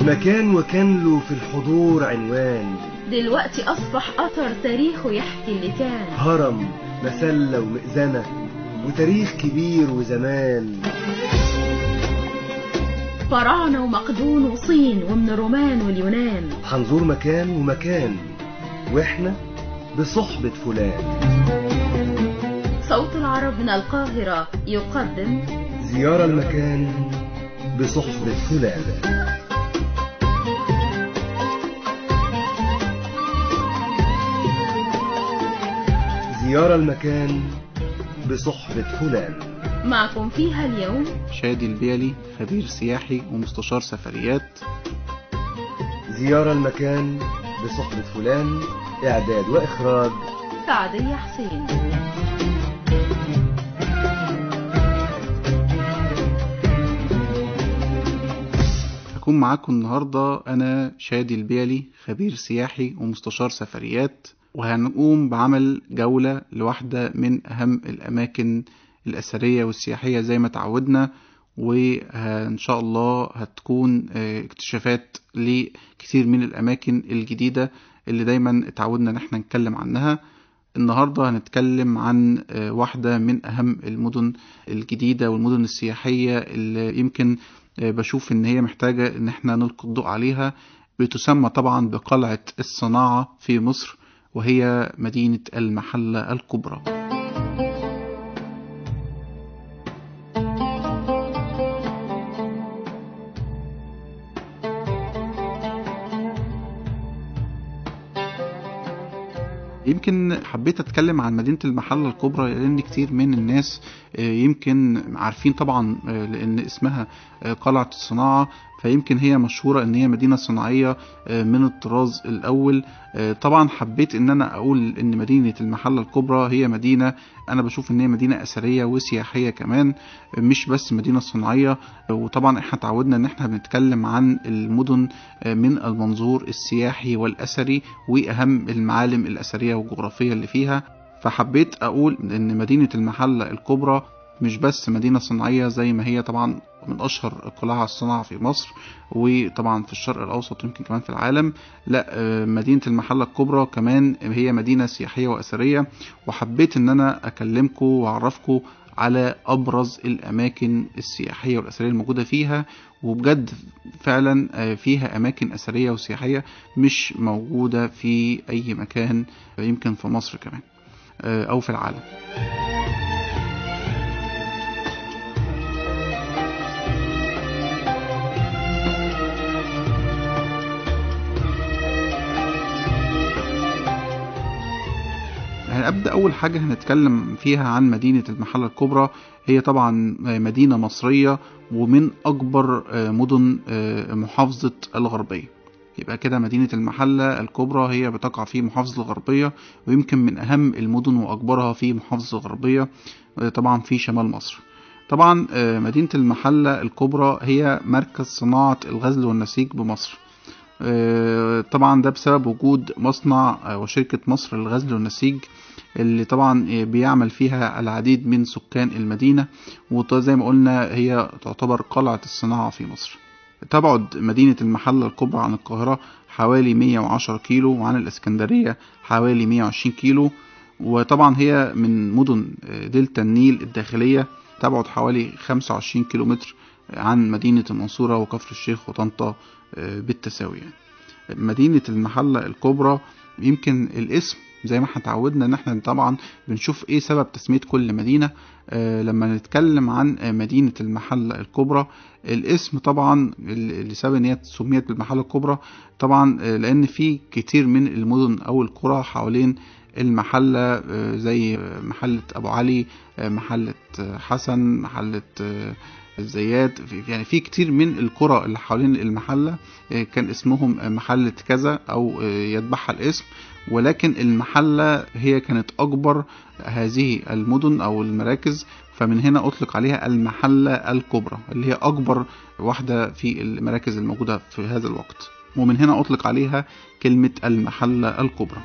مكان وكان له في الحضور عنوان دلوقتي أصبح أثر تاريخه يحكي اللي كان هرم مسلة ومئذنة وتاريخ كبير وزمان فراعنة ومقدون وصين ومن الرومان واليونان هنزور مكان ومكان واحنا بصحبة فلان صوت العرب من القاهرة يقدم زيارة المكان بصحبة فلان زيارة المكان بصحبة فلان معكم فيها اليوم شادي البيلي خبير سياحي ومستشار سفريات زيارة المكان بصحبة فلان إعداد وإخراج سعدية حسين هكون معاكم النهاردة أنا شادي البيلي خبير سياحي ومستشار سفريات وهنقوم بعمل جولة لواحدة من أهم الأماكن الأثرية والسياحية زي ما تعودنا وإن شاء الله هتكون اكتشافات لكثير من الأماكن الجديدة اللي دايما اتعودنا إن احنا نتكلم عنها النهاردة هنتكلم عن واحدة من أهم المدن الجديدة والمدن السياحية اللي يمكن بشوف إن هي محتاجة إن احنا نلقي الضوء عليها بتسمى طبعا بقلعة الصناعة في مصر وهي مدينة المحلة الكبرى يمكن حبيت اتكلم عن مدينة المحلة الكبرى لان كتير من الناس يمكن عارفين طبعا لان اسمها قلعة الصناعة فيمكن هي مشهورة ان هي مدينة صناعية من الطراز الاول طبعا حبيت ان انا اقول ان مدينة المحلة الكبرى هي مدينة انا بشوف ان هي مدينة اثرية وسياحية كمان مش بس مدينة صناعية وطبعا احنا تعودنا ان احنا بنتكلم عن المدن من المنظور السياحي والاثري واهم المعالم الاثرية والجغرافية اللي فيها فحبيت اقول ان مدينة المحلة الكبرى مش بس مدينة صناعية زي ما هي طبعا من أشهر قلاع الصناعة في مصر وطبعا في الشرق الأوسط ويمكن كمان في العالم لا مدينة المحلة الكبرى كمان هي مدينة سياحية وأثرية وحبيت إن أنا أكلمكم وأعرفكم على أبرز الأماكن السياحية والأثرية الموجودة فيها وبجد فعلا فيها أماكن أثرية وسياحية مش موجودة في أي مكان يمكن في مصر كمان أو في العالم هنبدأ أول حاجة هنتكلم فيها عن مدينة المحلة الكبرى هي طبعا مدينة مصرية ومن أكبر مدن محافظة الغربية يبقى كده مدينة المحلة الكبرى هي بتقع في محافظة الغربية ويمكن من أهم المدن وأكبرها في محافظة الغربية طبعا في شمال مصر طبعا مدينة المحلة الكبرى هي مركز صناعة الغزل والنسيج بمصر طبعا ده بسبب وجود مصنع وشركة مصر للغزل والنسيج اللي طبعا بيعمل فيها العديد من سكان المدينة وزي ما قلنا هي تعتبر قلعة الصناعة في مصر تبعد مدينة المحلة الكبرى عن القاهرة حوالي 110 كيلو وعن الإسكندرية حوالي 120 كيلو وطبعا هي من مدن دلتا النيل الداخلية تبعد حوالي 25 كيلومتر عن مدينة المنصورة وكفر الشيخ وطنطا بالتساوي يعني. مدينة المحلة الكبرى يمكن الاسم زي ما احنا اتعودنا ان احنا طبعا بنشوف ايه سبب تسمية كل مدينة آه لما نتكلم عن مدينة المحلة الكبرى الاسم طبعا لسبب ان هي سميت بالمحلة الكبرى طبعا آه لان في كتير من المدن او القرى حوالين المحلة آه زي محلة ابو علي محلة حسن محلة الزيات يعني في كتير من القرى اللي حوالين المحلة كان اسمهم محلة كذا أو يتبعها الاسم ولكن المحلة هي كانت أكبر هذه المدن أو المراكز فمن هنا أطلق عليها المحلة الكبرى اللي هي أكبر واحدة في المراكز الموجودة في هذا الوقت ومن هنا أطلق عليها كلمة المحلة الكبرى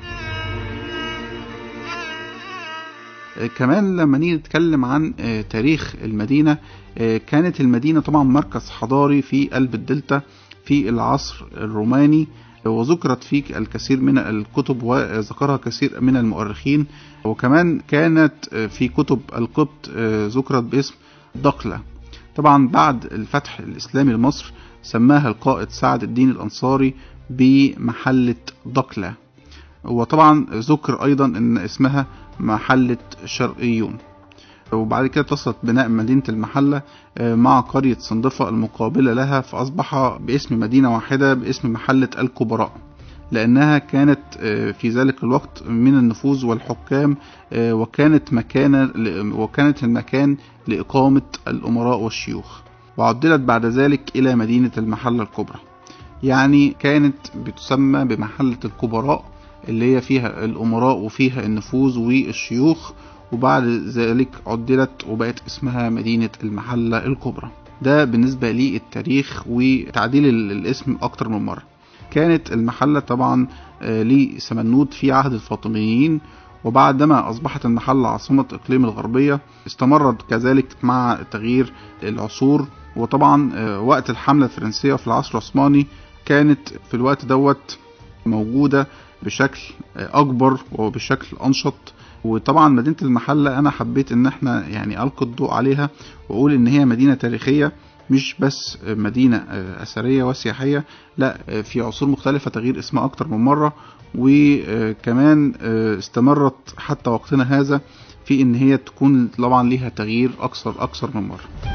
كمان لما نيجي نتكلم عن تاريخ المدينة كانت المدينة طبعا مركز حضاري في قلب الدلتا في العصر الروماني وذكرت فيه الكثير من الكتب وذكرها كثير من المؤرخين وكمان كانت في كتب القبط ذكرت باسم دقلة طبعا بعد الفتح الإسلامي لمصر سماها القائد سعد الدين الأنصاري بمحلة دقلة وطبعا ذكر أيضا أن اسمها محلة شرقيون وبعد كده اتصلت بناء مدينة المحلة مع قرية صندفة المقابلة لها فأصبح باسم مدينة واحدة باسم محلة الكبراء لأنها كانت في ذلك الوقت من النفوذ والحكام وكانت مكان وكانت المكان لإقامة الأمراء والشيوخ وعدلت بعد ذلك إلى مدينة المحلة الكبرى يعني كانت بتسمى بمحلة الكبراء اللي هي فيها الأمراء وفيها النفوذ والشيوخ وبعد ذلك عدلت وبقت اسمها مدينة المحلة الكبرى ده بالنسبة للتاريخ وتعديل الاسم أكتر من مرة كانت المحلة طبعا لسمنود في عهد الفاطميين وبعدما أصبحت المحلة عاصمة إقليم الغربية استمرت كذلك مع تغيير العصور وطبعا وقت الحملة الفرنسية في العصر العثماني كانت في الوقت دوت موجودة بشكل أكبر وبشكل أنشط وطبعا مدينة المحلة أنا حبيت إن احنا يعني ألقي الضوء عليها وأقول إن هي مدينة تاريخية مش بس مدينة أثرية وسياحية لا في عصور مختلفة تغيير اسمها أكتر من مرة وكمان استمرت حتى وقتنا هذا في إن هي تكون طبعا ليها تغيير أكثر أكثر من مرة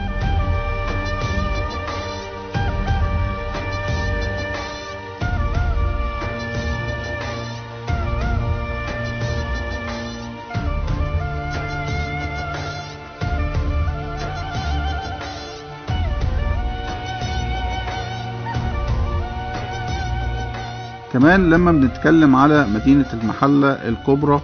كمان لما بنتكلم على مدينة المحلة الكبرى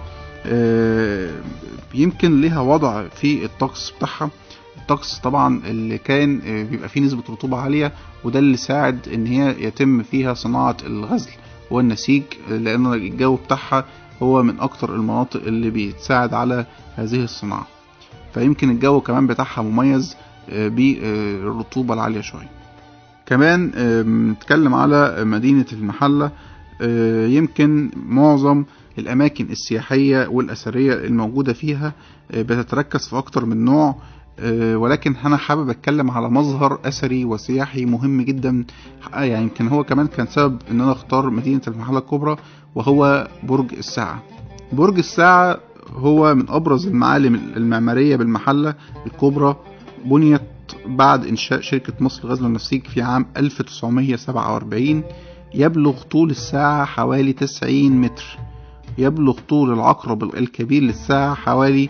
يمكن لها وضع في الطقس بتاعها الطقس طبعا اللي كان بيبقى فيه نسبة رطوبة عالية وده اللي ساعد ان هي يتم فيها صناعة الغزل والنسيج لان الجو بتاعها هو من اكتر المناطق اللي بيتساعد على هذه الصناعة فيمكن الجو كمان بتاعها مميز بالرطوبة العالية شوية كمان نتكلم على مدينة المحلة يمكن معظم الأماكن السياحية والأثرية الموجودة فيها بتتركز في أكتر من نوع ولكن أنا حابب أتكلم على مظهر أثري وسياحي مهم جدا يعني يمكن هو كمان كان سبب إن أنا أختار مدينة المحلة الكبرى وهو برج الساعة برج الساعة هو من أبرز المعالم المعمارية بالمحلة الكبرى بنيت بعد إنشاء شركة مصر للغزل والنسيج في عام 1947 يبلغ طول الساعة حوالي 90 متر يبلغ طول العقرب الكبير للساعة حوالي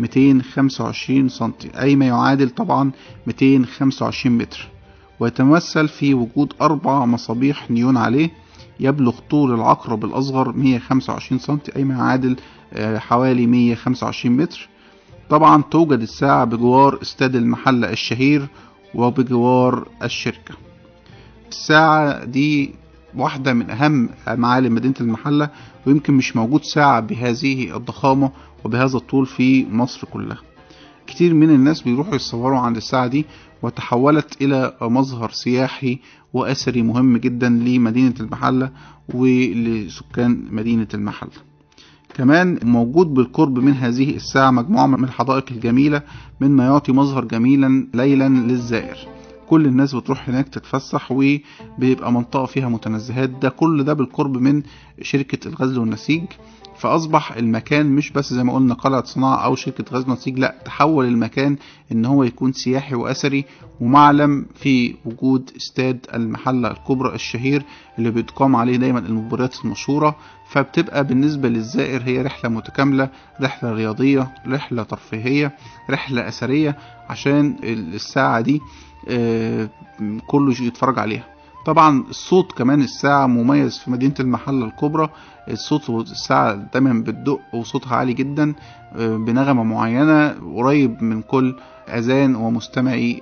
225 سنتي أي ما يعادل طبعا 225 متر ويتمثل في وجود أربع مصابيح نيون عليه يبلغ طول العقرب الأصغر 125 سنتي أي ما يعادل حوالي 125 متر طبعا توجد الساعة بجوار استاد المحلة الشهير وبجوار الشركة الساعة دي واحدة من أهم معالم مدينة المحلة ويمكن مش موجود ساعة بهذه الضخامة وبهذا الطول في مصر كلها كتير من الناس بيروحوا يتصوروا عند الساعة دي وتحولت إلى مظهر سياحي وأثري مهم جدا لمدينة المحلة ولسكان مدينة المحلة كمان موجود بالقرب من هذه الساعة مجموعة من الحدائق الجميلة مما يعطي مظهر جميلا ليلا للزائر كل الناس بتروح هناك تتفسح وبيبقى منطقة فيها متنزهات ده كل ده بالقرب من شركة الغزل والنسيج فأصبح المكان مش بس زي ما قلنا قلعة صناعة أو شركة غزل ونسيج لا تحول المكان إن هو يكون سياحي وأثري ومعلم في وجود استاد المحلة الكبرى الشهير اللي بيتقام عليه دايما المباريات المشهورة فبتبقى بالنسبة للزائر هي رحلة متكاملة رحلة رياضية رحلة ترفيهية رحلة أثرية عشان الساعة دي كله يتفرج عليها طبعا الصوت كمان الساعة مميز في مدينة المحلة الكبرى الصوت الساعة دايما بتدق وصوتها عالي جدا بنغمة معينة قريب من كل أذان ومستمعي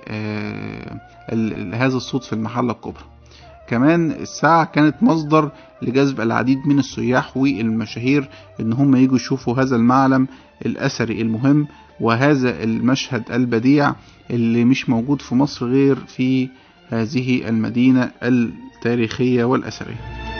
هذا الصوت في المحلة الكبرى كمان الساعة كانت مصدر لجذب العديد من السياح والمشاهير ان هم يجوا يشوفوا هذا المعلم الأثري المهم وهذا المشهد البديع اللي مش موجود في مصر غير في هذه المدينة التاريخية والأثرية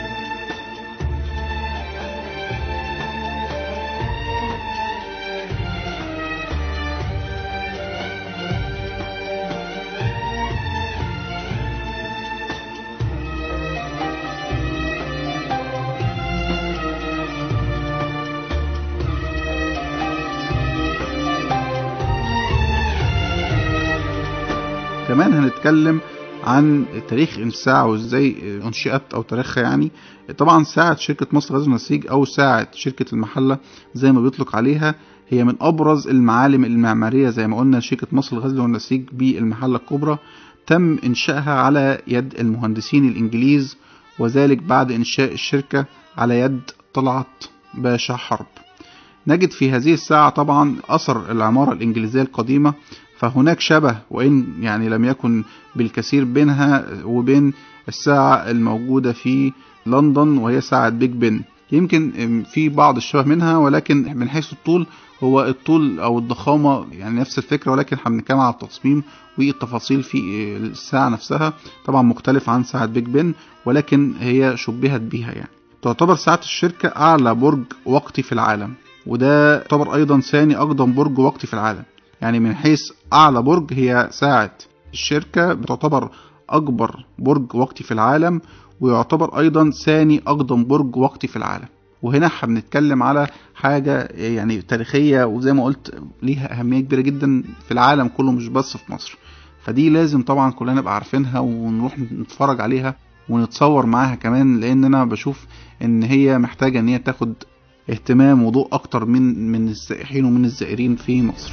كمان هنتكلم عن تاريخ الساعة وازاي انشئت او تاريخها يعني طبعا ساعة شركة مصر غزل النسيج او ساعة شركة المحلة زي ما بيطلق عليها هي من ابرز المعالم المعمارية زي ما قلنا شركة مصر الغزل والنسيج بالمحلة الكبرى تم انشائها على يد المهندسين الانجليز وذلك بعد انشاء الشركة على يد طلعت باشا حرب نجد في هذه الساعة طبعا أثر العمارة الإنجليزية القديمة فهناك شبه وإن يعني لم يكن بالكثير بينها وبين الساعة الموجودة في لندن وهي ساعة بيج بن يمكن في بعض الشبه منها ولكن من حيث الطول هو الطول أو الضخامة يعني نفس الفكرة ولكن احنا بنتكلم على التصميم والتفاصيل في الساعة نفسها طبعا مختلف عن ساعة بيج بن ولكن هي شبهت بيها يعني تعتبر ساعة الشركة أعلى برج وقتي في العالم وده يعتبر أيضا ثاني أقدم برج وقتي في العالم يعني من حيث أعلى برج هي ساعة الشركة بتعتبر أكبر برج وقتي في العالم ويعتبر أيضا ثاني أقدم برج وقتي في العالم وهنا احنا بنتكلم على حاجة يعني تاريخية وزي ما قلت ليها أهمية كبيرة جدا في العالم كله مش بس في مصر فدي لازم طبعا كلنا نبقى عارفينها ونروح نتفرج عليها ونتصور معاها كمان لأن أنا بشوف إن هي محتاجة إن هي تاخد اهتمام وضوء أكتر من من السائحين ومن الزائرين في مصر.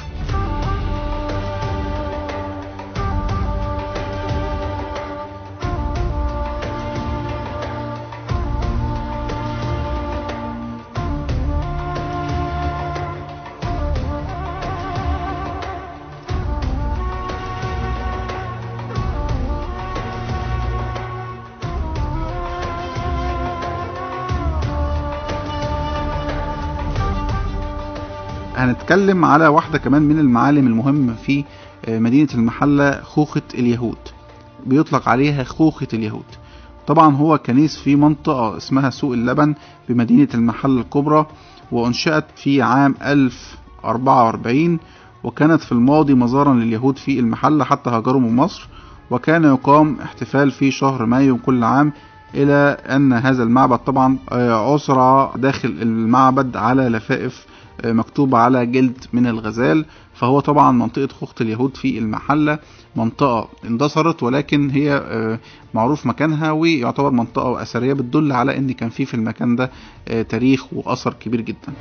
هنتكلم على واحدة كمان من المعالم المهمة في مدينة المحلة خوخة اليهود بيطلق عليها خوخة اليهود طبعا هو كنيس في منطقة اسمها سوق اللبن بمدينة المحلة الكبرى وأنشأت في عام 1044 وكانت في الماضي مزارا لليهود في المحلة حتى هاجروا من مصر وكان يقام احتفال في شهر مايو كل عام إلى أن هذا المعبد طبعا عثر داخل المعبد على لفائف مكتوب على جلد من الغزال فهو طبعا منطقة خوخة اليهود في المحلة منطقة اندثرت ولكن هي معروف مكانها ويعتبر منطقة أثرية بتدل على أن كان في في المكان ده تاريخ وأثر كبير جدا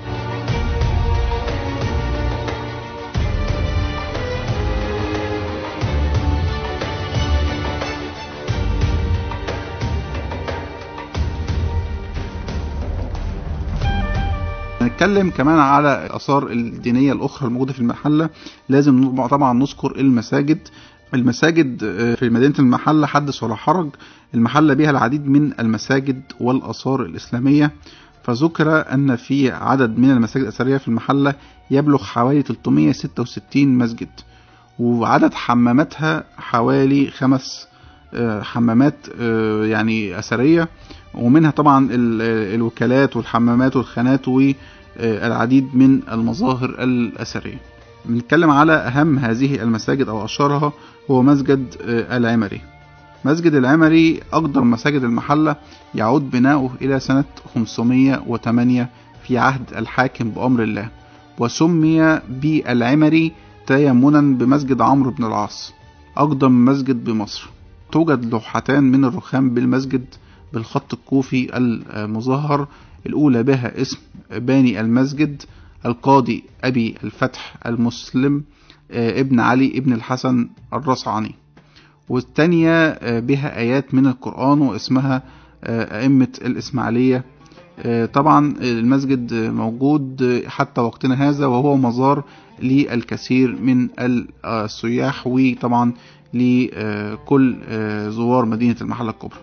هنتكلم كمان على الآثار الدينية الأخرى الموجودة في المحلة لازم طبعا نذكر المساجد المساجد في مدينة المحلة حدث ولا حرج المحلة بها العديد من المساجد والآثار الإسلامية فذكر أن في عدد من المساجد الأثرية في المحلة يبلغ حوالي 366 مسجد وعدد حماماتها حوالي خمس حمامات يعني أثرية ومنها طبعا الوكالات والحمامات والخانات والعديد من المظاهر الأثرية بنتكلم على أهم هذه المساجد أو أشهرها هو مسجد العمري مسجد العمري أقدم مساجد المحلة يعود بناؤه إلى سنة 508 في عهد الحاكم بأمر الله وسمي بالعمري تيمنا بمسجد عمرو بن العاص أقدم مسجد بمصر توجد لوحتان من الرخام بالمسجد بالخط الكوفي المظهر الأولى بها اسم باني المسجد القاضي أبي الفتح المسلم ابن علي ابن الحسن الرصعني والثانية بها آيات من القرآن واسمها أئمة الإسماعيلية طبعا المسجد موجود حتى وقتنا هذا وهو مزار للكثير من السياح وطبعا لكل زوار مدينة المحلة الكبرى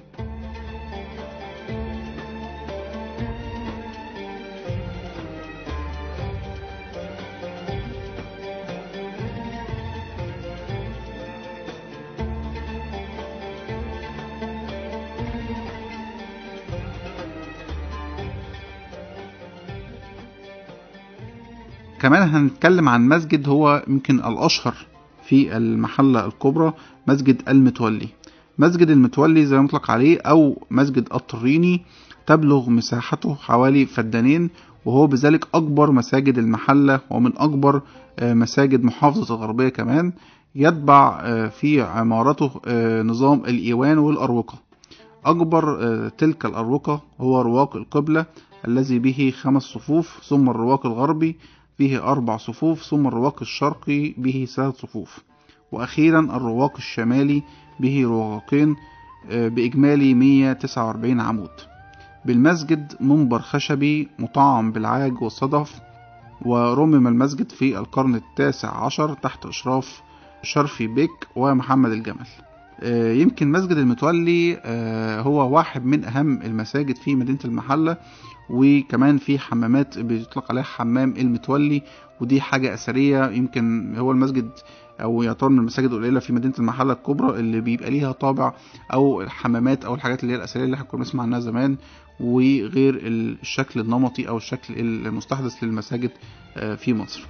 كمان هنتكلم عن مسجد هو يمكن الأشهر في المحلة الكبرى مسجد المتولي مسجد المتولي زي ما مطلق عليه أو مسجد الطريني تبلغ مساحته حوالي فدانين وهو بذلك أكبر مساجد المحلة ومن أكبر مساجد محافظة الغربية كمان يتبع في عمارته نظام الإيوان والأروقة أكبر تلك الأروقة هو رواق القبلة الذي به خمس صفوف ثم الرواق الغربي به أربع صفوف ثم الرواق الشرقي به ثلاث صفوف وأخيرا الرواق الشمالي به رواقين بإجمالي 149 عمود بالمسجد منبر خشبي مطعم بالعاج والصدف ورمم المسجد في القرن التاسع عشر تحت إشراف شرفي بيك ومحمد الجمل يمكن مسجد المتولي هو واحد من أهم المساجد في مدينة المحلة وكمان في حمامات بيطلق عليها حمام المتولي ودي حاجة أثرية يمكن هو المسجد أو يعتبر من المساجد القليلة في مدينة المحلة الكبرى اللي بيبقى ليها طابع أو الحمامات أو الحاجات اللي هي الأثرية اللي احنا كنا بنسمع عنها زمان وغير الشكل النمطي أو الشكل المستحدث للمساجد في مصر.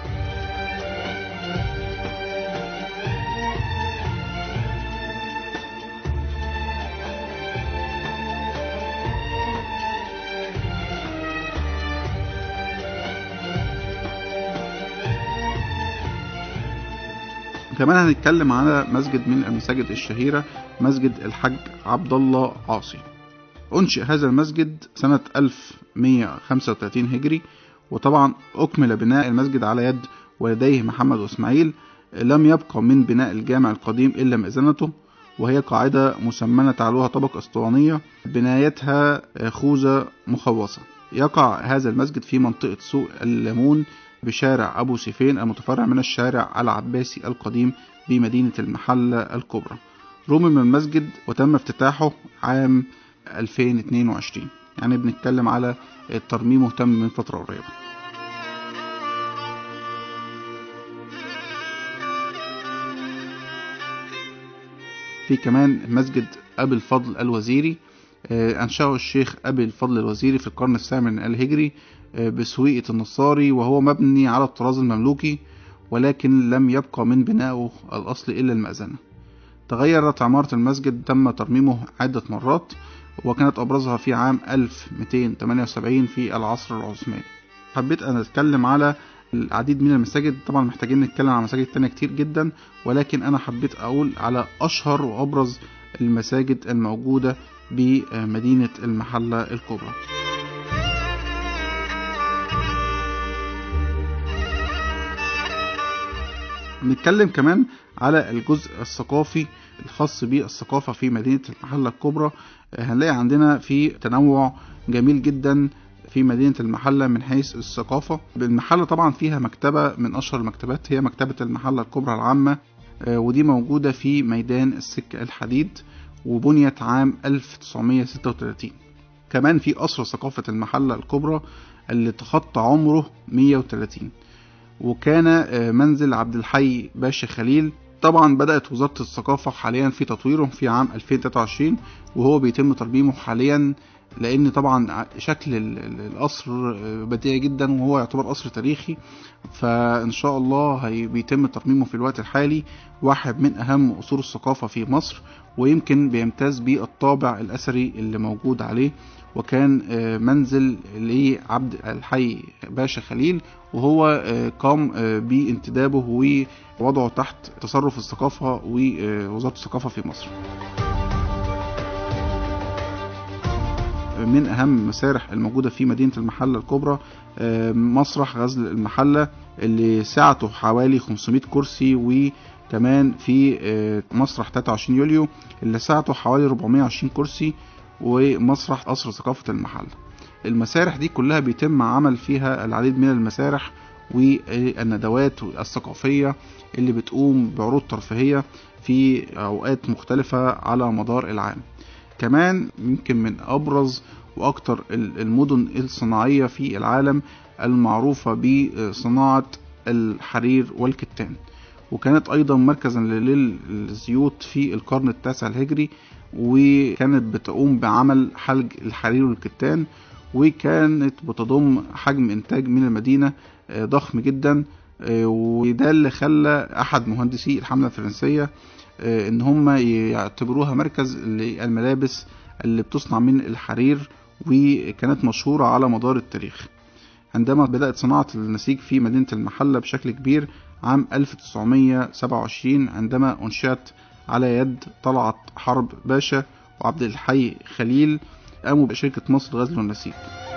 كمان هنتكلم على مسجد من المساجد الشهيرة مسجد الحج عبد الله عاصي أنشئ هذا المسجد سنة 1135 هجري وطبعا أكمل بناء المسجد على يد والديه محمد وإسماعيل لم يبقى من بناء الجامع القديم إلا مئذنته وهي قاعدة مسمنة تعلوها طبق أسطوانية بنايتها خوذة مخوصة يقع هذا المسجد في منطقة سوق الليمون بشارع أبو سيفين المتفرع من الشارع العباسي القديم بمدينة المحلة الكبرى رمم المسجد وتم افتتاحه عام 2022 يعني بنتكلم على الترميم مهتم من فترة قريبة في كمان مسجد أبي الفضل الوزيري أنشأه الشيخ أبي الفضل الوزيري في القرن الثامن الهجري بسويقة النصاري وهو مبني على الطراز المملوكي ولكن لم يبقى من بنائه الأصلي إلا المأذنة تغيرت عمارة المسجد تم ترميمه عدة مرات وكانت أبرزها في عام 1278 في العصر العثماني حبيت أن أتكلم على العديد من المساجد طبعا محتاجين نتكلم عن مساجد تانية كتير جدا ولكن أنا حبيت أقول على أشهر وأبرز المساجد الموجودة بمدينة المحلة الكبرى نتكلم كمان على الجزء الثقافي الخاص بالثقافة في مدينة المحلة الكبرى هنلاقي عندنا في تنوع جميل جدا في مدينة المحلة من حيث الثقافة المحلة طبعا فيها مكتبة من أشهر المكتبات هي مكتبة المحلة الكبرى العامة ودي موجودة في ميدان السكة الحديد وبنيت عام 1936 كمان في قصر ثقافة المحلة الكبرى اللي تخطى عمره 130 وكان منزل عبد الحي باشا خليل طبعا بدأت وزارة الثقافة حاليا في تطويره في عام 2023 وهو بيتم ترميمه حاليا لان طبعا شكل القصر بديع جدا وهو يعتبر قصر تاريخي فان شاء الله هي بيتم ترميمه في الوقت الحالي واحد من اهم اصول الثقافة في مصر ويمكن بيمتاز بالطابع الاثري اللي موجود عليه وكان منزل لعبد الحي باشا خليل وهو قام بانتدابه ووضعه تحت تصرف الثقافة ووزارة الثقافة في مصر من أهم المسارح الموجودة في مدينة المحلة الكبرى مسرح غزل المحلة اللي سعته حوالي 500 كرسي وكمان في مسرح 23 يوليو اللي سعته حوالي 420 كرسي ومسرح قصر ثقافة المحلة المسارح دي كلها بيتم عمل فيها العديد من المسارح والندوات الثقافية اللي بتقوم بعروض ترفيهية في أوقات مختلفة على مدار العام كمان يمكن من أبرز وأكثر المدن الصناعية في العالم المعروفة بصناعة الحرير والكتان وكانت أيضا مركزا للزيوت في القرن التاسع الهجري وكانت بتقوم بعمل حلج الحرير والكتان وكانت بتضم حجم إنتاج من المدينة ضخم جدا وده اللي خلى أحد مهندسي الحملة الفرنسية إن هم يعتبروها مركز للملابس اللي بتصنع من الحرير وكانت مشهورة على مدار التاريخ عندما بدأت صناعة النسيج في مدينة المحلة بشكل كبير عام 1927 عندما أنشأت على يد طلعت حرب باشا وعبد الحي خليل قاموا بشركة مصر غزل والنسيج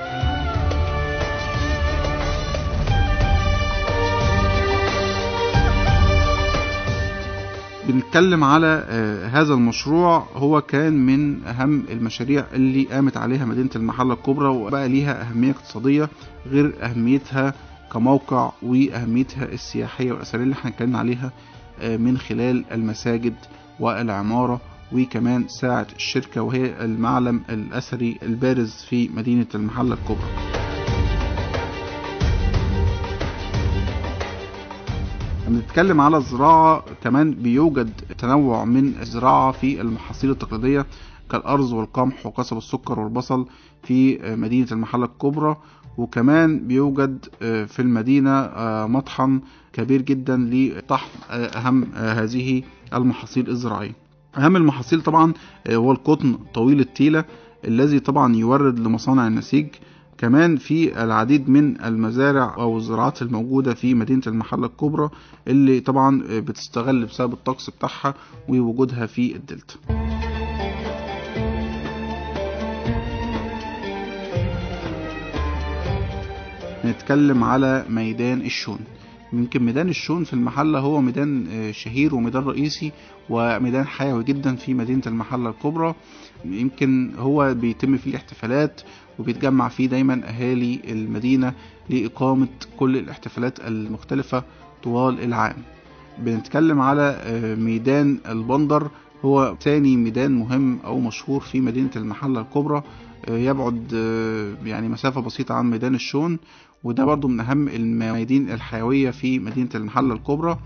بنتكلم على هذا المشروع هو كان من أهم المشاريع اللي قامت عليها مدينة المحلة الكبرى وبقى ليها أهمية اقتصادية غير أهميتها كموقع وأهميتها السياحية والأثرية اللي احنا اتكلمنا عليها من خلال المساجد والعمارة وكمان ساعة الشركة وهي المعلم الأثري البارز في مدينة المحلة الكبرى بنتكلم على الزراعة كمان بيوجد تنوع من الزراعة في المحاصيل التقليدية كالأرز والقمح وقصب السكر والبصل في مدينة المحلة الكبرى وكمان بيوجد في المدينة مطحن كبير جدا لطحن أهم هذه المحاصيل الزراعية أهم المحاصيل طبعا هو القطن طويل التيلة الذي طبعا يورد لمصانع النسيج كمان في العديد من المزارع أو الزراعات الموجودة في مدينة المحلة الكبرى اللي طبعا بتستغل بسبب الطقس بتاعها ووجودها في الدلتا نتكلم على ميدان الشون يمكن ميدان الشون في المحلة هو ميدان شهير وميدان رئيسي وميدان حيوي جدا في مدينة المحلة الكبرى يمكن هو بيتم فيه الاحتفالات وبيتجمع فيه دايما أهالي المدينة لإقامة كل الاحتفالات المختلفة طوال العام بنتكلم على ميدان البندر هو ثاني ميدان مهم أو مشهور في مدينة المحلة الكبرى يبعد يعني مسافة بسيطة عن ميدان الشون وده برضو من أهم الميادين الحيوية في مدينة المحلة الكبرى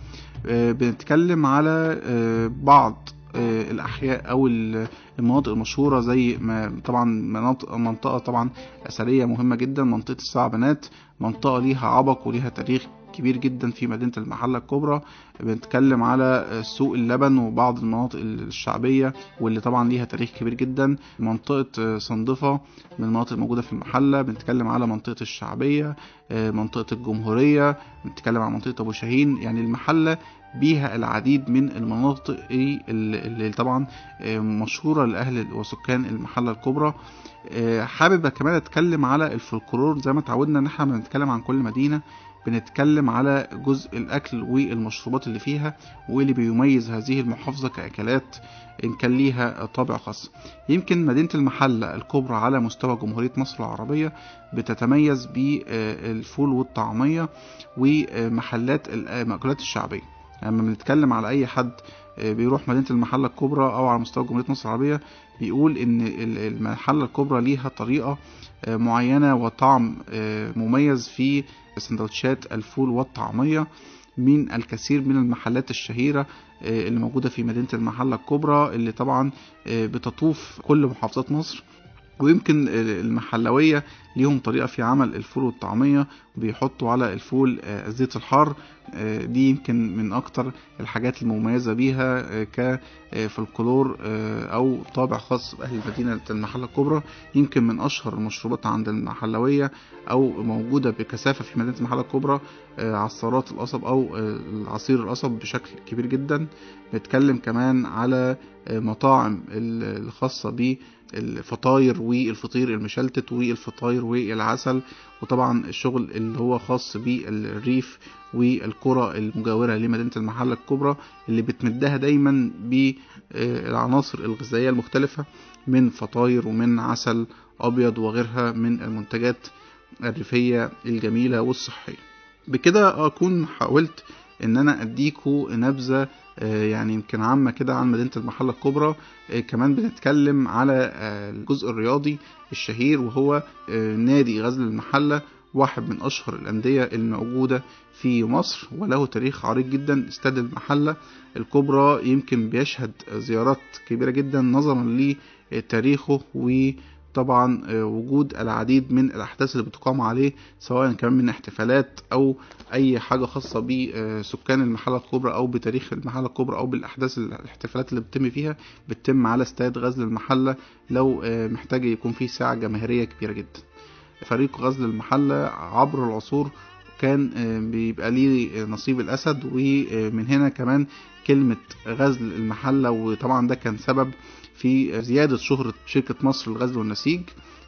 بنتكلم على بعض الأحياء أو المناطق المشهورة زي ما طبعا مناطق منطقة طبعا أثرية مهمة جدا منطقة السبع بنات منطقة ليها عبق وليها تاريخ كبير جدا في مدينة المحلة الكبرى بنتكلم على سوق اللبن وبعض المناطق الشعبية واللي طبعا ليها تاريخ كبير جدا منطقة صندفة من المناطق الموجودة في المحلة بنتكلم على منطقة الشعبية منطقة الجمهورية بنتكلم على منطقة أبو شاهين يعني المحلة بيها العديد من المناطق اللي طبعا مشهورة لأهل وسكان المحلة الكبرى حابب كمان اتكلم على الفلكلور زي ما اتعودنا ان احنا بنتكلم عن كل مدينة بنتكلم على جزء الأكل والمشروبات اللي فيها واللي بيميز هذه المحافظة كأكلات إن كان ليها طابع خاص يمكن مدينة المحلة الكبرى على مستوى جمهورية مصر العربية بتتميز بالفول والطعمية ومحلات المأكولات الشعبية لما يعني بنتكلم على أي حد بيروح مدينة المحلة الكبرى أو على مستوى جمهورية مصر العربية بيقول إن المحلة الكبرى ليها طريقة معينة وطعم مميز في سندوتشات الفول والطعمية من الكثير من المحلات الشهيرة اللي موجودة في مدينة المحلة الكبرى اللي طبعا بتطوف كل محافظات مصر ويمكن المحلوية ليهم طريقة في عمل الفول والطعمية بيحطوا على الفول الزيت الحار دي يمكن من أكتر الحاجات المميزة بيها كفلكلور أو طابع خاص بأهل مدينة المحلة الكبرى يمكن من أشهر المشروبات عند المحلوية أو موجودة بكثافة في مدينة المحلة الكبرى عصارات القصب أو عصير القصب بشكل كبير جدا نتكلم كمان على مطاعم الخاصة ب الفطاير والفطير المشلتت والفطاير والعسل وطبعا الشغل اللي هو خاص بالريف والقرى المجاورة لمدينة المحلة الكبرى اللي بتمدها دايما بالعناصر الغذائية المختلفة من فطاير ومن عسل أبيض وغيرها من المنتجات الريفية الجميلة والصحية بكده أكون حاولت ان انا اديكوا نبذة يعني يمكن عامة كده عن مدينة المحلة الكبرى كمان بنتكلم على الجزء الرياضي الشهير وهو نادي غزل المحلة واحد من أشهر الأندية الموجودة في مصر وله تاريخ عريق جدا استاد المحلة الكبرى يمكن بيشهد زيارات كبيرة جدا نظرا لتاريخه طبعا آه، وجود العديد من الأحداث اللي بتقام عليه سواء كان من احتفالات أو أي حاجة خاصة بسكان المحلة الكبرى أو بتاريخ المحلة الكبرى أو بالأحداث الاحتفالات اللي بتتم فيها بتتم على استاد غزل المحلة لو آه، محتاج يكون فيه ساعة جماهيرية كبيرة جدا فريق غزل المحلة عبر العصور كان آه، بيبقى ليه نصيب الأسد ومن هنا كمان كلمة غزل المحلة وطبعا ده كان سبب في زيادة شهرة شركة مصر للغزل والنسيج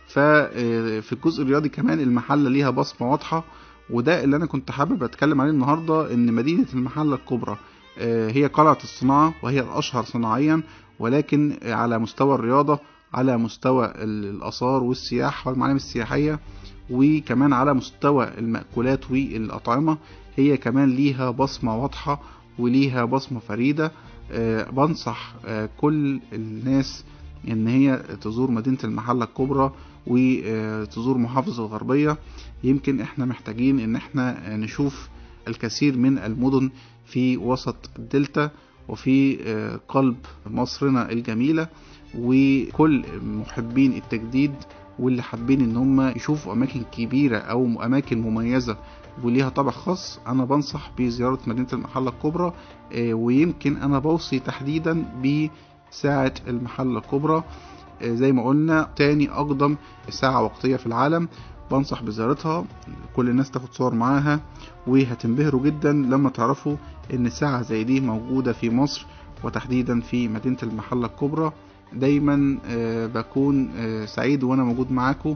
ففي الجزء الرياضي كمان المحلة ليها بصمة واضحة وده اللي أنا كنت حابب أتكلم عليه النهاردة إن مدينة المحلة الكبرى آه، هي قلعة الصناعة وهي الأشهر صناعيا ولكن على مستوى الرياضة على مستوى ال- الآثار والسياحة والمعالم السياحية وكمان على مستوى المأكولات والأطعمة هي كمان ليها بصمة واضحة وليها بصمة فريدة آه، بنصح آه، كل الناس ان هي تزور مدينة المحلة الكبرى وتزور محافظة الغربية يمكن احنا محتاجين ان احنا نشوف الكثير من المدن في وسط الدلتا وفي آه، قلب مصرنا الجميلة وكل محبين التجديد واللي حابين ان هم يشوفوا اماكن كبيرة او اماكن مميزة وليها طابع خاص انا بنصح بزيارة مدينة المحلة الكبرى آه، ويمكن انا بوصي تحديدا بساعة المحلة الكبرى آه، زي ما قلنا تاني اقدم ساعة وقتية في العالم بنصح بزيارتها كل الناس تاخد صور معاها وهتنبهروا جدا لما تعرفوا ان ساعة زي دي موجودة في مصر وتحديدا في مدينة المحلة الكبرى دايما آه، بكون آه، سعيد وانا موجود معاكم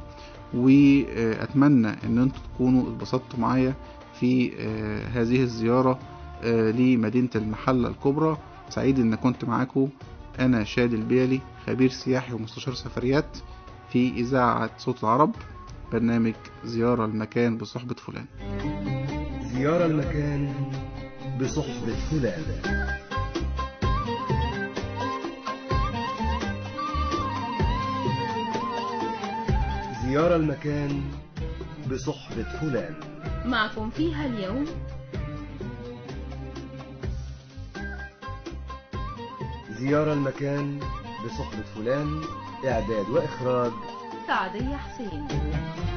واتمنى ان انتوا تكونوا اتبسطتوا معايا في آه، هذه الزيارة آه، لمدينة المحلة الكبرى سعيد ان كنت معاكم انا شادي البيلي خبير سياحي ومستشار سفريات في اذاعة صوت العرب برنامج زيارة المكان بصحبة فلان زيارة المكان بصحبة فلان زيارة المكان بصحبة فلان معكم فيها اليوم زيارة المكان بصحبة فلان إعداد وإخراج سعدية حسين